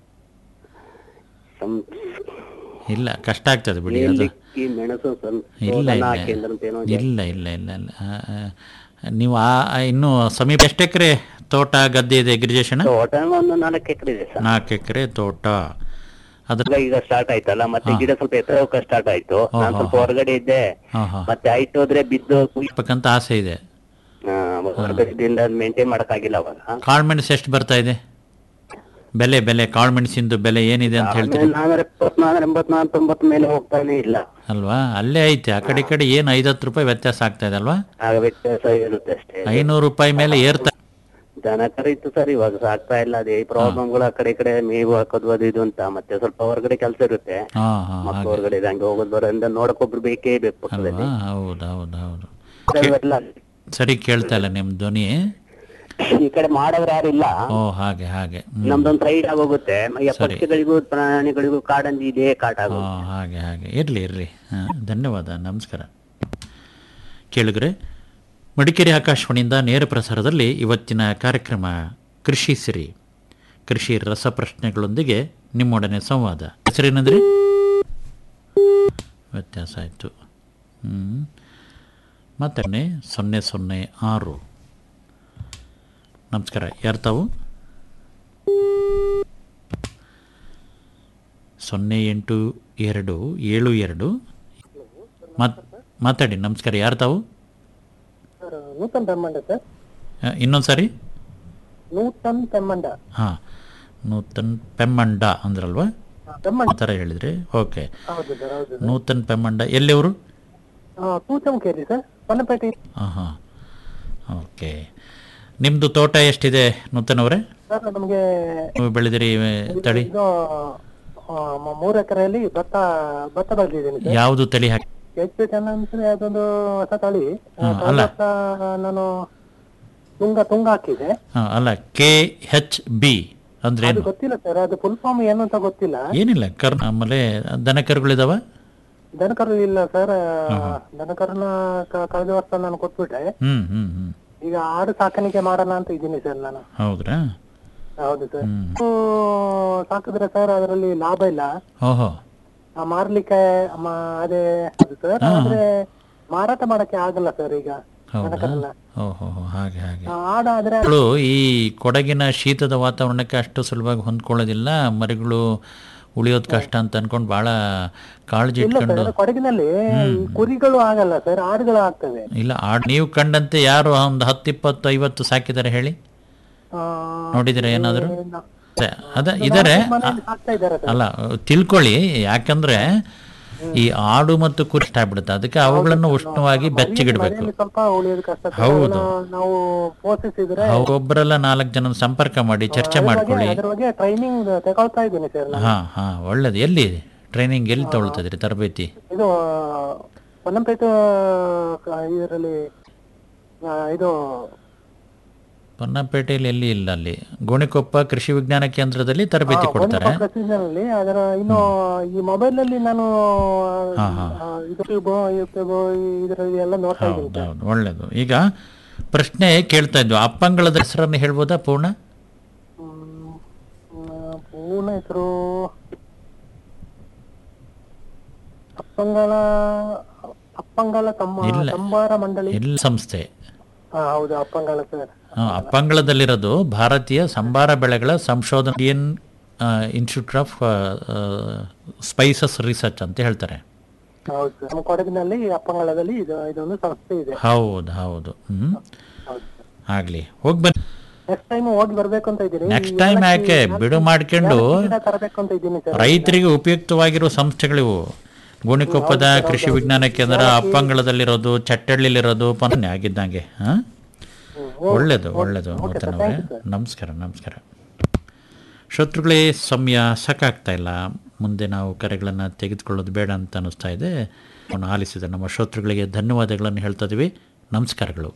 ಸಂ- ಇಲ್ಲ ಕಷ್ಟ ಆಗ್ತದೆ ಬಿಡಿ ಅದು ಏಲಕ್ಕಿ ಮೆಣಸು ಇಲ್ಲ ಸಂಶೋಧನಾ ಇಲ್ಲ ಕೇಂದ್ರ ಅಂತ ಏನೋ ಇದೆ. ಇಲ್ಲ ಇಲ್ಲ ಇಲ್ಲ ಇಲ್ಲ ಆ, ಆ, ನೀವು ಆ ಆ, ಇನ್ನು ಸಮೀಪ ಎಷ್ಟು ಎಕರೆ ತೋಟ ಗದ್ದೆ ಇದೆ ಗಿರಿಜೇಶನ ತೋಟ ಒಂದು ನಾಲ್ಕು ಎಕರೆ ಇದೆ ಸರ್ ನಾಲ್ಕು ಎಕರೆ ತೋಟ ಅದ್ರ ಈಗ ಈಗ ಸ್ಟಾರ್ಟ್ ಆಯ್ತಲ್ಲ ಮತ್ತೆ ಹಾ. ಗಿಡ ಸ್ವಲ್ಪ ಎತ್ತರ ಸ್ಟಾರ್ಟ್ ಆಯ್ತು ಹಾ, ನಾನ್ ಹಾ, ಸ್ವಲ್ಪ ಹಾ. ಹೊರಗಡೆ ಇದ್ದೆ ಹಾಂ ಹಾಂ ಮತ್ತೆ ಆಯ್ತು ಹೋದ್ರೆ ಬಿದ್ದು ಬೇಕಂತ ಆಸೆ ಇದೆ ಹೊರಗಡೆದಿಂದ ಮೇಂಟೈನ್ ಮಾಡಕ್ಕಾಗಿಲ್ಲ ಅವಾಗ ಕಾಳುಮೆಣಸು ಎಷ್ಟು ಬರ್ತಾ ಇದೆ ಬೆಲೆ ಬೆಲೆ ಕಾಳುಮೆಣಸಿಂದು ಬೆಲೆ ಏನಿದೆ ಅಂತ ಹೇಳ್ತೀರಿ ಆಮೇಲೆ ನಾನೂರ ಎಪ್ಪತ್ನಾಲ್ಕು ಎಂಬತ್ನಾಲ್ಕು ತೊಂಬತ್ತು ಮೇಲೆ ಹೋಗ್ತಾನೆ ಇಲ್ಲ ಅಲ್ವಾ ಅಲ್ಲೇ ಐತೆ ಆ ಕಡೆ ಈ ಕಡೆ ಏನು ಐದತ್ತು ರೂಪಾಯಿ ವ್ಯತ್ಯಾಸ ಆಗ್ತಾ ಇದೆ ಅಲ್ವಾ ಆಗ ವ್ಯತ್ಯಾಸ ಇರುತ್ತೆ ಅಷ್ಟೇ ಐನೂರು ರೂಪಾಯಿ ಮೇಲೆ ಏರ್ತಾ ದನ ಕರೀತು ಸರ್ ಇವಾಗ ಸಾಕ್ತಾ ಇಲ್ಲ ಅದೇ ಪ್ರಾಬ್ಲಮ್ಗಳು ಆ ಕಡೆ ಈ ಕಡೆ ಮೇವು ಹಾಕೋದು ಅದು ಇದು ಅಂತ ಮತ್ತೆ ಸ್ವಲ್ಪ ಹೊರಗಡೆ ಕೆಲಸ ಇರುತ್ತೆ ಹಾ ಹಾ ಮಕ್ಕಳು ಹೊರಗಡೆ ಇದೆ, ಹಂಗೆ ಹೋಗೋದು ಬರೋದ್ರಿಂದ ನೋಡಕ್ ಒಬ್ರು ಬೇಕೇ ಬೇಕು ಪಕ್ಕದಲ್ಲಿ ಅಲ್ವಾ ಹೌದು ಹೌದು ಹೌದು ಇವೆಲ್ಲ ಸರಿ ಕೇಳ್ತಾ ಇಲ್ಲ ನಿಮ್ಮ ಧ್ವನಿ ಈ ಕಡೆ ಮಾಡೋರು ಯಾರು ಇಲ್ಲ ಓ ಹಾಗೆ ಹಾಗೆ ಹ್ಮ್. ನಮ್ದೊಂದು ಸೈಡ್ ಆಗೋಗುತ್ತೆ ಈ ಸರಿ. ಪಕ್ಷಿಗಳಿಗೂ ಪ್ರಾಣಿಗಳಿಗೂ ಕಾಡಂದಿ ಇದೇ ಕಾಟ ಹಾ ಆಗೋದು ಹಾಗೆ ಹಾಗೆ ಇರಲಿ ಇರಲಿ ಹಾಂ ಧನ್ಯವಾದ ನಮಸ್ಕಾರ ಕೇಳಿದ್ರೆ ಮಡಿಕೇರಿ ಆಕಾಶವಾಣಿಯಿಂದ ನೇರ ಪ್ರಸಾರದಲ್ಲಿ ಇವತ್ತಿನ ಕಾರ್ಯಕ್ರಮ ಕೃಷಿ ಸಿರಿ ಕೃಷಿ ರಸಪ್ರಶ್ನೆಗಳೊಂದಿಗೆ ನಿಮ್ಮೊಡನೆ ಸಂವಾದ ಹೆಸರೇನಂದ್ರಿ ವ್ಯತ್ಯಾಸ ಆಯಿತು ಹ್ಞೂ ಮತ್ತೆ ಸೊನ್ನೆ ಸೊನ್ನೆ ಆರು ನಮಸ್ಕಾರ ಯಾರು ತಾವು ಸೊನ್ನೆ ಎಂಟು ಎರಡು ಏಳು ಎರಡು ಮಾತ್ ಮಾತಾಡಿ ನಮಸ್ಕಾರ ಯಾರು ತಾವು ನೂತನ್ ತೆಮ್ಮಂಡ ಸರ್ ಆ, ಇನ್ನೊಂದು ಸಾರಿ ನೂತನ್ ತೆಮ್ಮಂಡ ಹಾಂ ನೂತನ್ ಪೆಮ್ಮಂಡ ಅಂದ್ರಲ್ವಾ ತೆಮ್ಮಂಡ ಆ ಥರ ಹೇಳಿದ್ರಿ ಓಕೆ ಹೌದು ಸರ್ ಹೌದು ಸರ್ ನೂತನ್ ಪೆಮ್ಮಂಡ ಎಲ್ಲಿಯವರು ತೂಚಂಕೇರಿ ಸರ್ ಪನ್ನಪೇಟೆ ಹಾಂ ಹಾಂ ಓಕೆ ನಿಮ್ಮದು ತೋಟ ಎಷ್ಟಿದೆ ನೂತನ್ ಅವರೇ ಸರ್ ನಮಗೆ ನೀವು ಬೆಳೆದಿರಿ ಆ, ತಳಿ ಇದು ಆ, ಮ- ಮೂರು ಎಕರೆಯಲ್ಲಿ ಭತ್ತ ಭತ್ತ ಬೆಳೆದಿದ್ದೀನಿ ಸರ್ ಯಾವುದು ತಳಿ ಹಾಕಿ ಎಚ್ ಪಿ ಟೆನ್ ಅಂದ್ರೆ ಅದೊಂದು ಹೊಸ ತಳಿ ಆ, ಹಾ, ಕಳೆದ ಅಲ್ಲ. ವರ್ಷ ನಾನು ತುಂಗ ತುಂಗ ಹಾಕಿದೆ ಹಾಂ ಅಲ್ಲ ಕೆ ಹೆಚ್ ಬಿ ಅದು ಅಂದ್ರೇನು ಗೊತ್ತಿಲ್ಲ ಸರ್ ಅದು ಫುಲ್ ಫಾರ್ಮ್ ಏನು ಅಂತ ಗೊತ್ತಿಲ್ಲ ಏನಿಲ್ಲ ಕರ್ ಆಮೇಲೆ ದನ ಕರುಗಳಿದಾವ ದನಕರು ಇಲ್ಲ ಸರ್ ದನಕರನ್ನ ಕ- ಕಳೆದ ವರ್ಷ ನಾನು ಕೊಟ್ಬಿಟ್ಟೆ ಹ್ಞೂ ಹ್ಞೂ ಹ್ಞೂ ಈಗ ಆಡು ಸಾಕಾಣಿಕೆ ಮಾಡೋಣ ಅಂತ ಇದ್ದೀನಿ ಸರ್ ನಾನು ಹೌದ್ರಾ ಹೌದು ಸರ್ ಹ್ಮ್. ಹಸು ಸಾಕಿದ್ರೆ ಸರ್ ಅದರಲ್ಲಿ ಲಾಭ ಇಲ್ಲ ಓಹೋ ಆ, ಮಾರ್ಲಿಕ್ಕೆ ಮ- ಅದೇ ಅದು ಸರ್ ಆದ್ರೆ ಮಾರಾಟ ಮಾಡಕ್ಕೆ ಆಗಲ್ಲ ಸರ್ ಈಗ ಹೌದಾ ದನಕರನ್ನ ಓಹೋ ಹಾಗೆ ಹಾಗೆ ಆ, ಆಡಾದ್ರೆ ಮರಿಗಳು ಈ ಕೊಡಗಿನ ಶೀತದ ವಾತಾವರಣಕ್ಕೆ ಅಷ್ಟು ಸುಲಭವಾಗಿ ಹೊಂದ್ಕೊಳ್ಳೋದಿಲ್ಲ ಮರಿಗಳು ಉಳಿಯೋದು ಕಷ್ಟ ಅಂತ ಅನ್ಕೊಂಡು ಬಹಳ ಕಾಳಜಿ ಇಲ್ಲ ಇಟ್ಕೊಂಡು ಸರ್ ಕೊಡಗಿನಲ್ಲಿ ಈ ಕುರಿಗಳು ಆಗಲ್ಲ ಸರ್ ಆಡುಗಳು ಆಗ್ತವೆ ಇಲ್ಲ ಆಡ್ ನೀವು ಕಂಡಂತೆ ಯಾರು ಒಂದು ಹತ್ತು ಇಪ್ಪತ್ತು ಐವತ್ತು ಸಾಕಿದ್ದಾರೆ ಹೇಳಿ ಆ, ನೋಡಿದಿರ ಏನಾದರೂ ನ- ಅದ ಇದಾರೆ ಮನೆಯಲ್ಲಿ ಸಾಕ್ತಾ ಇದ್ದಾರೆ ಸರ್ ಅಲ್ಲ ತಿಳ್ಕೊಳ್ಳಿ ಯಾಕಂದ್ರೆ ಈ ಆಡು ಮತ್ತು ಕುರಿ ಇಷ್ಟ ಆಗ್ಬಿಡುತ್ತೆ ಅದಕ್ಕೆ ಅವುಗಳನ್ನು ಉಷ್ಣವಾಗಿ ಬೆಚ್ಚಗಿಡ್ಬೇಕು ಮನೆಯಲ್ಲಿ ಸ್ವಲ್ಪ ಉಳಿಯೋದು ಕಷ್ಟ ಸರ್. ಹೌದು. ಅದನ್ನ ನಾವು ಪೋಷಿಸಿದ್ರೆ ಒಬ್ಬರೆಲ್ಲ ನಾಲ್ಕು ಜನ ಸಂಪರ್ಕ ಮಾಡಿ ಚರ್ಚೆ ಮಾಡ್ಕೊಳ್ಳಿ ಅದ್ರ ಬಗ್ಗೆ ಟ್ರೈನಿಂಗ್ ತಗೊಳ್ತಾ ಇದ್ದೀನಿ ಸರ್ ನಾನು ಹಾ ಹಾ ಒಳ್ಳೇದು ಎಲ್ಲಿ ಟ್ರೈನಿಂಗ್ ಎಲ್ಲಿ ತಗೊಳ್ತದ್ರಿ ತರಬೇತಿ ಇದು ಪೊನ್ನಂಪೇಟೆ ಇದರಲ್ಲಿ ಇದು ಪೊನ್ನಪೇಟೆಯಲ್ಲಿ ಎಲ್ಲಿ ಇಲ್ಲ ಅಲ್ಲಿ ಗೋಣಿಕೊಪ್ಪ ಕೃಷಿ ವಿಜ್ಞಾನ ಕೇಂದ್ರದಲ್ಲಿ ತರಬೇತಿ ಕೊಡ್ತಾರೆ ಪ್ರಸಿದ್ಧನಲ್ಲಿ ಅದರ ಇನ್ನು ಈ ಮೊಬೈಲ್ ಅಲ್ಲಿ ನಾನು ಹಾ ಹಾ ಆ, ಯೂಟ್ಯೂಬ್ ಯೂಟ್ಯೂಬ್ ಇದರಲ್ಲಿ ಎಲ್ಲ ನೋಡ್ತಾ ಇದ್ದೀನಿ ಹೌದು ಹೌದು ಒಳ್ಳೇದು ಈಗ ಪ್ರಶ್ನೆ ಕೇಳ್ತಾ ಇದ್ವು ಅಪ್ಪಂಗಳದ ಹೆಸರನ್ನು ಹೇಳ್ಬೋದಾ ಪೂರ್ಣ ಹ್ಮ್, ಆ, ಪೂರ್ಣ ಹೆಸರು ಅಪ್ಪಂಗಳ ಅಪ್ಪಂಗಳ ತಮ್ಮ ಇಲ್ಲ. ಸಂಬಾರ ಮಂಡಳಿ ಎಲ್ಲ ಸಂಸ್ಥೆ ಹಾ ಹೌದು ಅಪ್ಪಂಗಳ ಸರ್ ಆ, ಅಪ್ಪಂಗಳದಲ್ಲಿರೋದು ಭಾರತೀಯ ಸಂಬಾರ ಬೆಳೆಗಳ ಸಂಶೋಧನಾ Indian Institute of Spices Research ಅಂತ ಹೇಳ್ತಾರೆ ಹೌದು ಸರ್ ನಮ್ಮ ಕೊಡಗಿನಲ್ಲಿ ಅಪ್ಪಂಗಳದಲ್ಲಿ ಇದು ಇದೊಂದು ಸಂಸ್ಥೆ ಇದೆ ಹೌದು ಹೌದು ಹ್ಮ್ ಆಗ್ಲಿ ಹೋಗಿ ಬನ್ನಿ ನೆಕ್ಸ್ಟ್ ಟೈಮ್ ಹೋಗಿ ಬರ್ಬೇಕು ಅಂತ ಇದ್ದೀನಿ ನೆಕ್ಸ್ಟ್ ಟೈಮ್ ಯಾಕೆ ಬಿಡು ಮಾಡ್ಕೊಂಡು ತರಬೇಕು ಅಂತ ಇದ್ದೀನಿ ಸರ್ ರೈತರಿಗೆ ಉಪಯುಕ್ತವಾಗಿರೋ ಸಂಸ್ಥೆಗಳಿವು ಗೋಣಿಕೊಪ್ಪದ ಕೃಷಿ ವಿಜ್ಞಾನ ಕೇಂದ್ರ ಅಪ್ಪಂಗಳದಲ್ಲಿರೋದು ಚಟ್ಟಳ್ಳಿಲಿರೋದು ಪನ್ನೆ ಆಗಿದ್ದಂಗೆ ಹಾ ಒಳ್ಳೇದು ಒಳ್ಳೇದು ನೂತನ ಅವರೇ ನಮಸ್ಕಾರ ನಮಸ್ಕಾರ ಶತ್ರುಗಳೇ ಸಮಯ ಸಾಕಾಗ್ತಾ ಇಲ್ಲ ಮುಂದೆ ನಾವು ಕರೆಗಳನ್ನು ತೆಗೆದುಕೊಳ್ಳೋದು ಬೇಡ ಅಂತ ಅನ್ನಿಸ್ತಾ ಇದೆ ಅವನು ಆಲಿಸಿದ ನಮ್ಮ ಶ್ರೋತೃಗಳಿಗೆ ಧನ್ಯವಾದಗಳನ್ನು ಹೇಳ್ತಾ ಇದೀವಿ ನಮಸ್ಕಾರಗಳು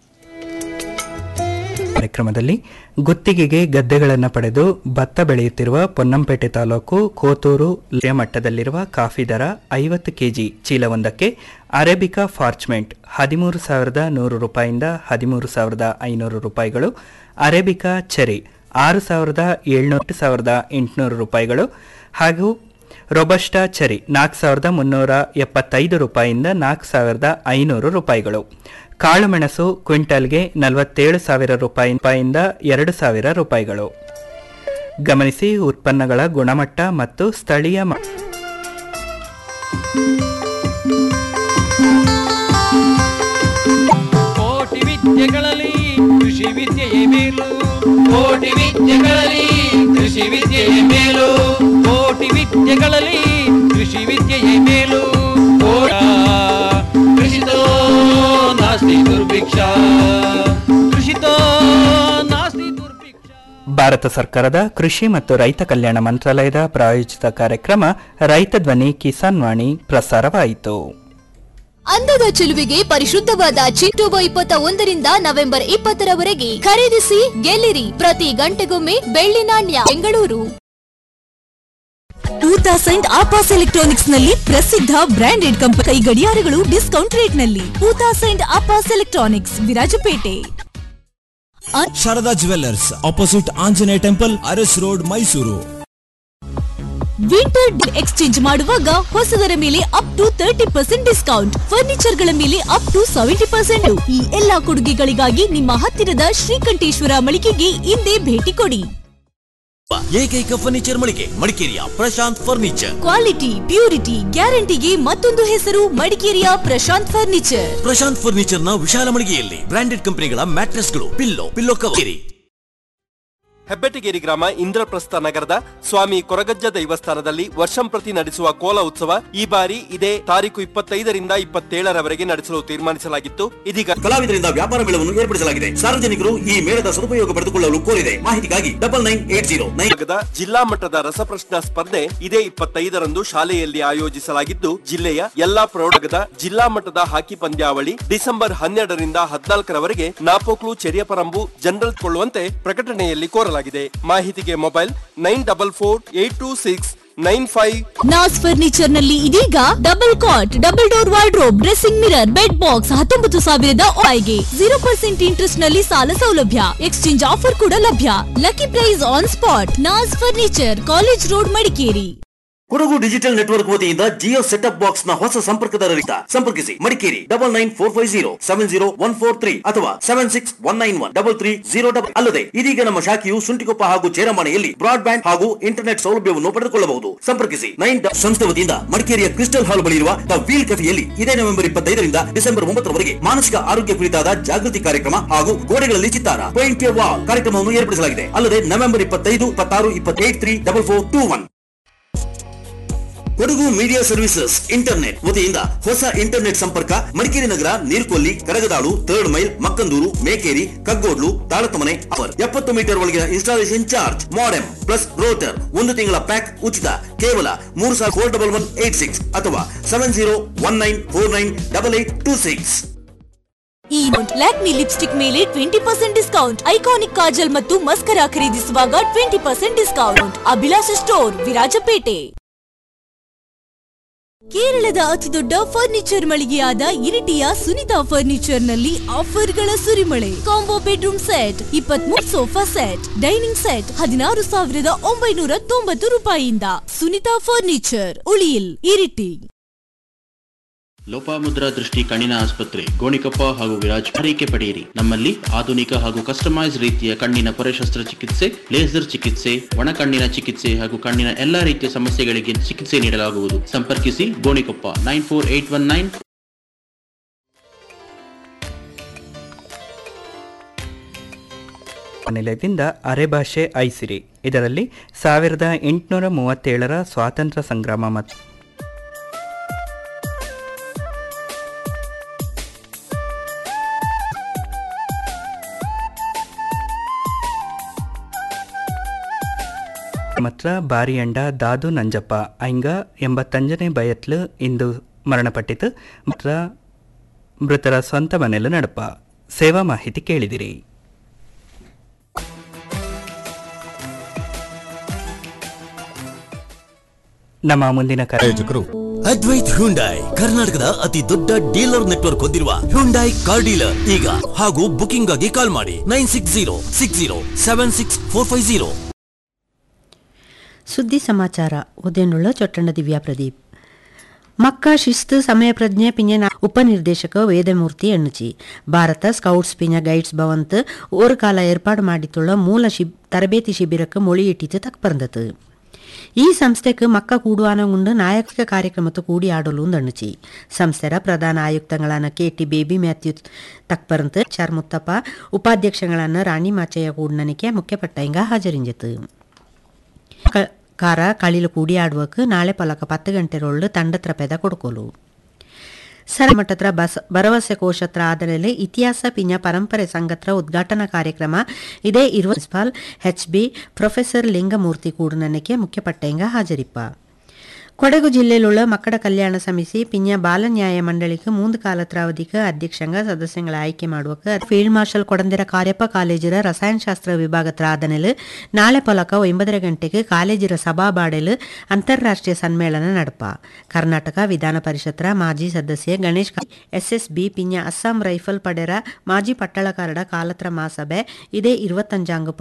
ಕಾರ್ಯಕ್ರಮದಲ್ಲಿ ಗುತ್ತಿಗೆಗೆ ಗದ್ದೆಗಳನ್ನು ಪಡೆದು ಭತ್ತ ಬೆಳೆಯುತ್ತಿರುವ ಪೊನ್ನಂಪೇಟೆ ತಾಲೂಕು ಕೋತೂರು ಜಿಲ್ಲೆಯ ಮಟ್ಟದಲ್ಲಿರುವ ಕಾಫಿ ದರ ಐವತ್ತು ಕೆಜಿ ಚೀಲವೊಂದಕ್ಕೆ ಅರೇಬಿಕಾ ಫಾರ್ಚ್ಮೆಂಟ್ ಹದಿಮೂರು ಸಾವಿರದ ನೂರು ರೂಪಾಯಿಂದ ಹದಿಮೂರು ಸಾವಿರದ ಐನೂರು ರೂಪಾಯಿಗಳು ಅರೇಬಿಕಾ ಚೆರಿ ಆರು ಸಾವಿರದ ಏಳ್ನೂರು ಸಾವಿರದ ಎಂಟುನೂರು ರೂಪಾಯಿಗಳು ಹಾಗೂ ರೊಬಸ್ಟಾ ಚೆರಿ ನಾಲ್ಕು ಸಾವಿರದ ಮುನ್ನೂರ ಎಪ್ಪತ್ತೈದು ರೂಪಾಯಿಯಿಂದ ನಾಲ್ಕು ಸಾವಿರದ ಐನೂರು ರೂಪಾಯಿಗಳು ಕಾಳುಮೆಣಸು ಕ್ವಿಂಟಲ್ಗೆ ನಲವತ್ತೇಳು ಸಾವಿರ ರೂಪಾಯಿ ರೂಪಾಯಿಯಿಂದ ಎರಡು ಸಾವಿರ ರೂಪಾಯಿಗಳು ಗಮನಿಸಿ ಉತ್ಪನ್ನಗಳ ಗುಣಮಟ್ಟ ಮತ್ತು ಸ್ಥಳೀಯ ಮ- ಕೋಟಿ ವಿದ್ಯೆಗಳಲ್ಲಿ ಕೃಷಿ ವಿದ್ಯೆಯೇ ಮೇಲು ಕೋಟಿ ವಿದ್ಯೆಗಳಲ್ಲಿ ಕೃಷಿ ವಿದ್ಯೆಯೇ ಮೇಲು ಕೋಟಿ ವಿದ್ಯೆಗಳಲ್ಲಿ ಕೃಷಿ ವಿದ್ಯೆಯೇ ಮೇಲು ಕೋಟ ಕೃಷಿತೋ ನಾಸ್ತಿ ದುರ್ಭಿಕ್ಷ ಕೃಷಿತೋ ನಾಸ್ತಿ ದುರ್ಭಿಕ್ಷ ಭಾರತ ಸರ್ಕಾರದ ಕೃಷಿ ಮತ್ತು ರೈತ ಕಲ್ಯಾಣ ಮಂತ್ರಾಲಯದ ಪ್ರಾಯೋಜಿತ ಕಾರ್ಯಕ್ರಮ ರೈತ ಧ್ವನಿ ಕಿಸಾನ್ ವಾಣಿ ಪ್ರಸಾರವಾಯಿತು ಅಂದದ ಚೆಲುವಿಗೆ ಪರಿಶುದ್ಧವಾದ ಚಿಟ್ಟುಬ ಇಪ್ಪತ್ತ ಒಂದರಿಂದ ನವೆಂಬರ್ ಇಪ್ಪತ್ತರವರೆಗೆ ಖರೀದಿಸಿ ಗೆಲ್ಲಿರಿ ಪ್ರತಿ ಗಂಟೆಗೊಮ್ಮೆ ಬೆಳ್ಳಿ ನಾಣ್ಯ ಬೆಂಗಳೂರು ಟೂ ತೌಸಂಡ್ ಆಪಾಸ್ ಎಲೆಕ್ಟ್ರಾನಿಕ್ಸ್ ನಲ್ಲಿ ಪ್ರಸಿದ್ಧ ಬ್ರಾಂಡೆಡ್ ಕಂಪನಿ ಕೈ ಗಡಿಯಾರಗಳು ಡಿಸ್ಕೌಂಟ್ ರೇಟ್ ನಲ್ಲಿ ಟೂ ತೌಸಂಡ್ ಆಪಾಸ್ electronics Virajpet Sharada jewellers opposite Anjaneya temple Aras road Mysuru winter exchange ಮಾಡುವಾಗ ಹೊಸದರ ಮೇಲೆ up to thirty percent discount furniture ಗಳ ಮೇಲೆ ಅಪ್ ಟು ಸೆವೆಂಟಿ ಪರ್ಸೆಂಟ್ ಈ ಎಲ್ಲಾ ಕೊಡುಗೆಗಳಿಗಾಗಿ ನಿಮ್ಮ ಹತ್ತಿರದ ಶ್ರೀಕಂಠೇಶ್ವರ ಮಳಿಗೆಗೆ ಇಂದೇ ಭೇಟಿ ಕೊಡಿ ಏಕೈಕ ಫರ್ನಿಚರ್ ಮಳಿಗೆ ಮಡಿಕೇರಿಯ ಪ್ರಶಾಂತ್ ಫರ್ನಿಚರ್ ಕ್ವಾಲಿಟಿ ಪ್ಯೂರಿಟಿ ಗ್ಯಾರಂಟಿಗೆ ಮತ್ತೊಂದು ಹೆಸರು ಮಡಿಕೇರಿಯ ಪ್ರಶಾಂತ್ ಫರ್ನಿಚರ್ ಪ್ರಶಾಂತ್ ಫರ್ನಿಚರ್ ನ ವಿಶಾಲ ಮಳಿಗೆಯಲ್ಲಿ ಬ್ರಾಂಡೆಡ್ ಕಂಪನಿಗಳ ಮ್ಯಾಟ್ರೆಸ್ಗಳು ಪಿಲ್ಲೋ ಪಿಲ್ಲೋ ಕವರ್ ಹೆಬ್ಬೆಟಗೇರಿ ಗ್ರಾಮ ಇಂದ್ರಪ್ರಸ್ಥ ನಗರದ ಸ್ವಾಮಿ ಕೊರಗಜ್ಜ ದೇವಸ್ಥಾನದಲ್ಲಿ ವರ್ಷಂಪ್ರತಿ ನಡೆಸುವ ಕೋಲ ಉತ್ಸವ ಈ ಬಾರಿ ಇದೇ ತಾರೀಕು ಇಪ್ಪತ್ತೈದರಿಂದ ಇಪ್ಪತ್ತೇಳರವರೆಗೆ ನಡೆಸಲು ತೀರ್ಮಾನಿಸಲಾಗಿತ್ತು ಇದೀಗ ಕಲಾವಿದರಿಂದ ವ್ಯಾಪಾರ ಮೇಳವನ್ನು ಏರ್ಪಡಿಸಲಾಗಿದೆ ಸಾರ್ವಜನಿಕರು ಈ ಮೇಳದ ಸದುಪಯೋಗ ಪಡೆದುಕೊಳ್ಳಲು ಕೋರಿದೆ ಮಾಹಿತಿಗಾಗಿ double nine eight zero nine ಭಾಗದ ಜಿಲ್ಲಾ ಮಟ್ಟದ ರಸಪ್ರಶ್ನ ಸ್ಪರ್ಧೆ ಇದೇ ಇಪ್ಪತ್ತೈದರಂದು ಶಾಲೆಯಲ್ಲಿ ಆಯೋಜಿಸಲಾಗಿದ್ದು ಜಿಲ್ಲೆಯ ಎಲ್ಲಾ ಪ್ರೌಢಗದ ಜಿಲ್ಲಾ ಮಟ್ಟದ ಹಾಕಿ ಪಂದ್ಯಾವಳಿ ಡಿಸೆಂಬರ್ ಹನ್ನೆರಡರಿಂದ ಹದಿನಾಲ್ಕರವರೆಗೆ ನಾಪೋಕ್ಲು ಚೆರಿಯಪರಂಬು ಜನರಲ್ ಕೊಳ್ಳುವಂತೆ ಪ್ರಕಟಣೆಯಲ್ಲಿ ಕೋರಲಾಗಿದೆ ಮಾಹಿತಿಗೆ mobile nine double four eight two six nine five Naz furniture ನಲ್ಲಿ ಇದೀಗ double cot double door wardrobe dressing mirror bed box ಹತ್ತೊಂಬತ್ತು ಸಾವಿರದ ಗೆ ಜೀರೋ ಪರ್ಸೆಂಟ್ ಇಂಟ್ರೆಸ್ಟ್ ನಲ್ಲಿ ಸಾಲ ಸೌಲಭ್ಯ ಎಕ್ಸ್ಚೇಂಜ್ ಆಫರ್ ಕೂಡ ಲಭ್ಯ lucky prize on spot Naz furniture college road Madikeri Kodagu digital network ವತಿಯಿಂದ ಜಿಯೋ ಸೆಟಪ್ ಬಾಕ್ಸ್ ನ ಹೊಸ ಸಂಪರ್ಕದ ರಹಿತ ಸಂಪರ್ಕಿಸಿ Madikeri double nine four five zero seven zero one four three ಅಥವಾ seven six one nine one double three zero double ಅಲ್ಲದೆ ಇದೀಗ ನಮ್ಮ ಶಾಖೆಯು ಸುಂಟಿಕೊಪ್ಪ ಹಾಗೂ ಚೇರಮಾಣೆಯಲ್ಲಿ ಬ್ರಾಡ್ ಬ್ಯಾಂಡ್ ಹಾಗೂ ಇಂಟರ್ನೆಟ್ ಸೌಲಭ್ಯವನ್ನು ಪಡೆದುಕೊಳ್ಳಬಹುದು ಸಂಪರ್ಕಿಸಿ ನೈನ್ ಸಂಸ್ಥೆ ವತಿಯಿಂದ ಮಡಿಕೇರಿಯ ಕ್ರಿಸ್ಟಲ್ ಹಾಲ್ ಬಳಿ ಇರುವ ದ ವೀಲ್ ಕೆಫೆಯಲ್ಲಿ ಇದೇ ನವೆಂಬರ್ ಇಪ್ಪತ್ತೈದರಿಂದ ಡಿಸೆಂಬರ್ ಒಂಬತ್ತರವರೆಗೆ ಮಾನಸಿಕ ಆರೋಗ್ಯ ಕುರಿತಾದ ಜಾಗೃತಿ ಕಾರ್ಯಕ್ರಮ ಹಾಗೂ ಗೋಡೆಗಳಲ್ಲಿ ಚಿತ್ತಾರ ಪೇಂಟ್ ವಾಲ್ ಕಾರ್ಯಕ್ರಮವನ್ನು ಏರ್ಪಡಿಸಲಾಗಿದೆ ಅಲ್ಲದೆ ನವೆಂಬರ್ ಇಪ್ಪತ್ತೈದು ಇಪ್ಪತ್ತಾರು ಇಪ್ಪತ್ತೇಟ್ three double four two one Kodagu media services internet ವತಿಯಿಂದ ಹೊಸ ಇಂಟರ್ನೆಟ್ ಸಂಪರ್ಕ ಮಡಿಕೇರಿ ನಗರ ನೀರ್ಕೊಲ್ಲಿ ಕರಗದಾಳು ಥರ್ಡ್ ಮೈಲ್ ಮಕ್ಕಂದೂರು ಮೇಕೇರಿ ಕಗ್ಗೋಡ್ಲು ತಾಳತಮನೆ ಅವರ್ ಎಪ್ಪತ್ತು ಮೀಟರ್ ಒಳಗಿನ installation charge modem plus router ಒಂದು ತಿಂಗಳ ಪ್ಯಾಕ್ ಉಚಿತ ಕೇವಲ ಮೂರು ಸಾವಿರ four double one eight six ಅಥವಾ seven zero one nine four nine double eight two six ಈ ಲ್ಯಾಕ್ಮಿ ಲಿಪ್ಸ್ಟಿಕ್ ಮೇಲೆ twenty percent discount iconic kajal ಮತ್ತು ಮಸ್ಕರಾ ಖರೀದಿಸುವಾಗ twenty percent discount Abhilasha store Virajpet ಕೇರಳದ ಅತಿದೊಡ್ಡ ಫರ್ನಿಚರ್ ಮಳಿಗೆಯಾದ ಇರಿಟಿಯ ಸುನಿತಾ ಫರ್ನಿಚರ್ ನಲ್ಲಿ ಆಫರ್ಗಳ ಸುರಿಮಳೆ ಕಾಂಬೋ ಬೆಡ್ರೂಮ್ ಸೆಟ್ ಇಪ್ಪತ್ಮೂರು ಸೋಫಾ ಸೆಟ್ ಡೈನಿಂಗ್ ಸೆಟ್ ಹದಿನಾರು ಸಾವಿರದ ಒಂಬೈನೂರ ತೊಂಬತ್ತು ರೂಪಾಯಿಯಿಂದ ಸುನಿತಾ ಫರ್ನಿಚರ್ ಉಳಿಯಿಲ್ ಇರಿಟಿ ಲೋಪಾಮುದ್ರಾ ದೃಷ್ಟಿ ಕಣ್ಣಿನ ಆಸ್ಪತ್ರೆ ಗೋಣಿಕೊಪ್ಪ ಹಾಗೂ ವಿರಾಜ್ ಆರೈಕೆ ಪಡೆಯಿರಿ ನಮ್ಮಲ್ಲಿ ಆಧುನಿಕ ಹಾಗೂ ಕಸ್ಟಮೈಸ್ ರೀತಿಯ ಕಣ್ಣಿನ ಪೊರೆ ಶಸ್ತ್ರಚಿಕಿತ್ಸೆ ಲೇಸರ್ ಚಿಕಿತ್ಸೆ ಒಣ ಕಣ್ಣಿನ ಚಿಕಿತ್ಸೆ ಹಾಗೂ ಕಣ್ಣಿನ ಎಲ್ಲಾ ರೀತಿಯ ಸಮಸ್ಯೆಗಳಿಗೆ ಚಿಕಿತ್ಸೆ ನೀಡಲಾಗುವುದು ಸಂಪರ್ಕಿಸಿ Gonikoppa nine four eight one nine ನಿಲಯದಿಂದ ಅರೆಭಾಷೆ ಐಸಿರಿ ಇದರಲ್ಲಿ ಸಾವಿರದ ಎಂಟುನೂರ ಮೂವತ್ತೇಳರ ಸ್ವಾತಂತ್ರ್ಯ ಸಂಗ್ರಾಮ ಮತ್ತು ಮಾತ್ರ ಬಾರಿಯಂಡ ದಾದು ನಂಜಪ್ಪ ಐಂಗ ಎಂಬತ್ತಂಜನೇ ಬಯತ್ಲು ಇಂದು ಮರಣಪಟ್ಟಿತು ಮಾತ್ರ ಮೃತರ ಸ್ವಂತ ಮನೆಲು ನಡಪ ಸೇವಾ ಮಾಹಿತಿ ಕೇಳಿದಿರಿ ನಮ್ಮ ಮುಂದಿನ ಪ್ರಾಯೋಜಕರು ಅದ್ವೈತ್ ಹ್ಯುಂಡೈ ಕರ್ನಾಟಕದ ಅತಿ ದೊಡ್ಡ ಡೀಲರ್ ನೆಟ್ವರ್ಕ್ ಹೊಂದಿರುವ ಹ್ಯುಂಡೈ ಕಾರ್ ಡೀಲರ್ ಈಗ ಹಾಗೂ ಬುಕಿಂಗ್ ಆಗಿ ಕಾಲ್ ಮಾಡಿ nine six zero six zero seven six four five zero ಸುದ್ದಿ ಸಮಾಚಾರ ಉದಯನುಳ್ಳ ಚೊಟ್ಟಣ್ಣ ದಿವ್ಯಾ ಪ್ರದೀಪ್ ಮಕ್ಕ ಶಿಸ್ತು ಸಮಯ ಪ್ರಜ್ಞೆ ಪಿಂಜ ಉಪನಿರ್ದೇಶಕ ವೇದಮೂರ್ತಿ ಎಣ್ಣುಚಿ ಭಾರತ ಸ್ಕೌಟ್ಸ್ ಪಿಂಜ ಗೈಡ್ಸ್ ಭವಂತ್ ஒரு ಕಾಲ ಏರ್ಪಾಡು ಮಾಡಿತ್ತುಳ್ಳ ಮೂಲ ಶಿಬ್ ತರಬೇತಿ ಶಿಬಿರಕ್ಕೆ ಮொழியிட்டித்து ತಕ್ಪರ್ந்தது ಈ ಸಂಸ್ಥೆಗೆ ಮಕ್ಕ ಕೂಡುವಾನಗುಂಡು ನಾಯಕ ಕಾರ್ಯಕ್ರಮತ್ತು ಕೂಡಿ ಆಡಲು ಅಂದಣ್ಣುಚಿ ಸಂಸ್ಥೆರ ಪ್ರಧಾನ ಆಯುಕ್ತಗಳಾன ಕೆ ಟಿ ಬೇಬಿ ಮ್ಯಾಥ್ಯೂ ತಕ್ಪರಂತ್ ಚಾರ್ ಮುತ್ತಪ್ಪ ಉಪಾಧ್ಯಕ್ಷಗಳಾன ರಾಣಿ ಮಾಚಯ್ಯ ಕೂಡ್ನನಿಕೆ ಮುಖ್ಯಪಟ್ಟಂಗ ಹಾಜರಿಂಜಿತು ಕ- ಕಾರ ಕಳಿಲು ಕೂಡಿ ಆಡುವಕ್ಕೆ ನಾಳೆ ಪಲಕ ಪತ್ತು ಗಂಟೆರೊಳ್ಳು ತಂಡತ್ರ ಪೆದ ಕೊಡ್ಕೋಲು ಸರಮಠತ್ರ ಬಸ ಭರವಸೆ ಕೋಶತ್ರ ಆದಮೇಲೆ ಇತಿಹಾಸ ಪಿಂಜ ಪರಂಪರೆ ಸಂಘತ್ರ ಉದ್ಘಾಟನಾ ಕಾರ್ಯಕ್ರಮ ಇದೇ ಇರುವ principal H B professor Lingamurthy ಕೂಡನಕ್ಕೆ ಮುಖ್ಯಪಟ್ಟೆಂಗ ಹಾಜರಿಪ್ಪ ಕೊಡಗು ಜಿಲ್ಲೆயிலுள்ள ಮಕ್ಕಳ ಕಲ್ಯಾಣ ಸಮಿತಿ ಪಿಂಜ ಬಾಲ ನ್ಯಾಯ ಮಂಡಳಿಗೆ ಮೂಂದು ಕಾಲತ್ರ ಅವಧಿಗೆ ಅಧ್ಯಕ್ಷಂಗ ಸದಸ್ಯಗಳ ಆಯ್ಕೆ ಮಾಡುವಕ್ಕೆ ಫೀಲ್ಡ್ ಮಾರ್ಷಲ್ ಕೊಡಂದಿರ ಕಾರ್ಯಪ್ಪ ಕಾಲೇಜಿರ ರಸಾಯನಶಾಸ್ತ್ರ ವಿಭಾಗತ್ರ ಆದನೆಲು ನಾಳೆ ಪೊಲಕ ಒಂಬದರ ಗಂಟೆಗೆ ಕಾಲೇಜಿರ ಸಭಾಬಾಡೆಲು ಅಂತಾರಾಷ್ಟ್ರೀಯ ಸಮ್ಮೇಳನ ನಡಪ ಕರ್ನಾಟಕ ವಿಧಾನ ಪರಿಷತ್ತರ ಮಾಜಿ ಸದಸ್ಯ ಗಣೇಶ್ ಎಸ್ಎಸ್ಬಿ ಪಿಂಜ ಅಸ್ಸಾಂ ರೈಫಲ್ ಪಡೆರ ಮಾಜಿ ಪಟ್ಟಳಕಾರಡ ಕಾಲತ್ರ ಮಾಸಭೆ ಇದೇ ಇರುವತ್ತಂಜಾಂಗ